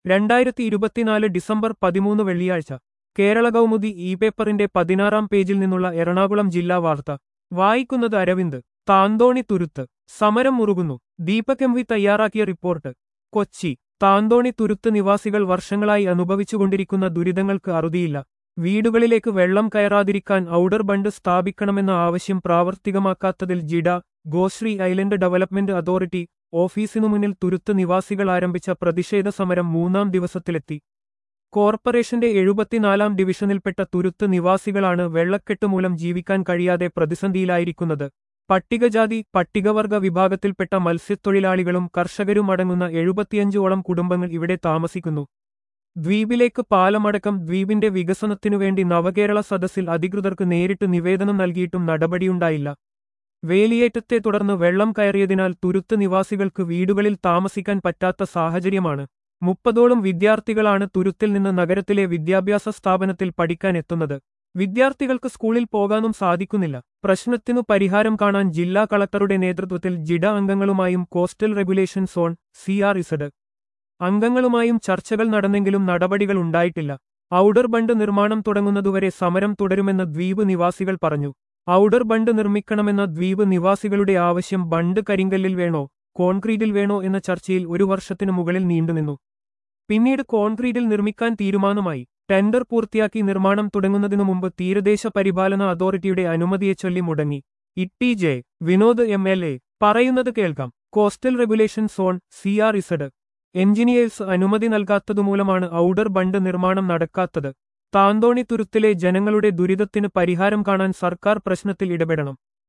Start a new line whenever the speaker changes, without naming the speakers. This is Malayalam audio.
രണ്ടായിരത്തി ഇരുപത്തിനാല് ഡിസംബർ പതിമൂന്ന് വെള്ളിയാഴ്ച കേരള കൗമുദി ഇ പേപ്പറിന്റെ പതിനാറാം പേജിൽ നിന്നുള്ള എറണാകുളം ജില്ലാ വാർത്ത വായിക്കുന്നത് അരവിന്ദ് താന്തോണി തുരുത്ത് സമരം മുറുകുന്നു ദീപക് എം വി തയ്യാറാക്കിയ റിപ്പോർട്ട് കൊച്ചി താന്തോണി തുരുത്ത് നിവാസികൾ വർഷങ്ങളായി അനുഭവിച്ചുകൊണ്ടിരിക്കുന്ന ദുരിതങ്ങൾക്ക് അറുതിയില്ല വീടുകളിലേക്ക് വെള്ളം കയറാതിരിക്കാൻ ഔഡർ ബണ്ട് സ്ഥാപിക്കണമെന്ന ആവശ്യം പ്രാവർത്തികമാക്കാത്തതിൽ GIDA Goshree island development authority ഓഫീസിനു മുന്നിൽ തുരുത്ത് നിവാസികൾ ആരംഭിച്ച പ്രതിഷേധ സമരം മൂന്നാം ദിവസത്തിലെത്തി കോർപ്പറേഷന്റെ എഴുപത്തിനാലാം ഡിവിഷനിൽപ്പെട്ട തുരുത്ത് നിവാസികളാണ് വെള്ളക്കെട്ട് മൂലം ജീവിക്കാൻ കഴിയാതെ പ്രതിസന്ധിയിലായിരിക്കുന്നത് പട്ടികജാതി പട്ടികവർഗ വിഭാഗത്തിൽപ്പെട്ട മത്സ്യത്തൊഴിലാളികളും കർഷകരും അടങ്ങുന്ന എഴുപത്തിയഞ്ചോളം കുടുംബങ്ങൾ ഇവിടെ താമസിക്കുന്നു ദ്വീപിലേക്ക് പാലമടക്കം ദ്വീപിന്റെ വികസനത്തിനുവേണ്ടി നവകേരള സദസ്സിൽ അധികൃതർക്ക് നേരിട്ട് നിവേദനം നൽകിയിട്ടും നടപടിയുണ്ടായില്ല വേലിയേറ്റത്തെ തുടർന്ന് വെള്ളം കയറിയതിനാൽ തുരുത്ത് നിവാസികൾക്ക് വീടുകളിൽ താമസിക്കാൻ പറ്റാത്ത സാഹചര്യമാണ് മുപ്പതോളം വിദ്യാർത്ഥികളാണ് തുരുത്തിൽ നിന്ന് നഗരത്തിലെ വിദ്യാഭ്യാസ സ്ഥാപനത്തിൽ പഠിക്കാൻ എത്തുന്നത് വിദ്യാർത്ഥികൾക്ക് സ്കൂളിൽ പോകാനും സാധിക്കുന്നില്ല പ്രശ്നത്തിനു പരിഹാരം കാണാൻ ജില്ലാ കളക്ടറുടെ നേതൃത്വത്തിൽ ജിഡ അംഗങ്ങളുമായും coastal regulation zone C R Z അംഗങ്ങളുമായും ചർച്ചകൾ നടന്നെങ്കിലും നടപടികൾ ഉണ്ടായിട്ടില്ല ഔഡർ ബണ്ട് നിർമ്മാണം തുടങ്ങുന്നതുവരെ സമരം തുടരുമെന്ന് ദ്വീപ് നിവാസികൾ പറഞ്ഞു ഔഡർ ബണ്ട് നിർമ്മിക്കണമെന്ന ദ്വീപ് നിവാസികളുടെ ആവശ്യം ബണ്ട് കരിങ്കല്ലിൽ വേണോ കോൺക്രീറ്റിൽ വേണോ എന്ന ചർച്ചയിൽ ഒരു വർഷത്തിനു മുകളിൽ നീണ്ടുനിന്നു പിന്നീട് കോൺക്രീറ്റിൽ നിർമ്മിക്കാൻ തീരുമാനമായി ടെൻഡർ പൂർത്തിയാക്കി നിർമ്മാണം തുടങ്ങുന്നതിനു മുമ്പ് തീരദേശ പരിപാലന അതോറിറ്റിയുടെ അനുമതിയെ ചൊല്ലി മുടങ്ങി T J Vinod M L A പറയുന്നത് കേൾക്കാം coastal regulation zone C R Z engineers അനുമതി നൽകാത്തതുമൂലമാണ് ഔഡർ ബണ്ട് നിർമ്മാണം നടക്കാത്തത് താന്തോണി തുരുത്തിലെ ജനങ്ങളുടെ ദുരിതത്തിന് പരിഹാരം കാണാൻ സർക്കാർ പ്രശ്നത്തിൽ ഇടപെടണം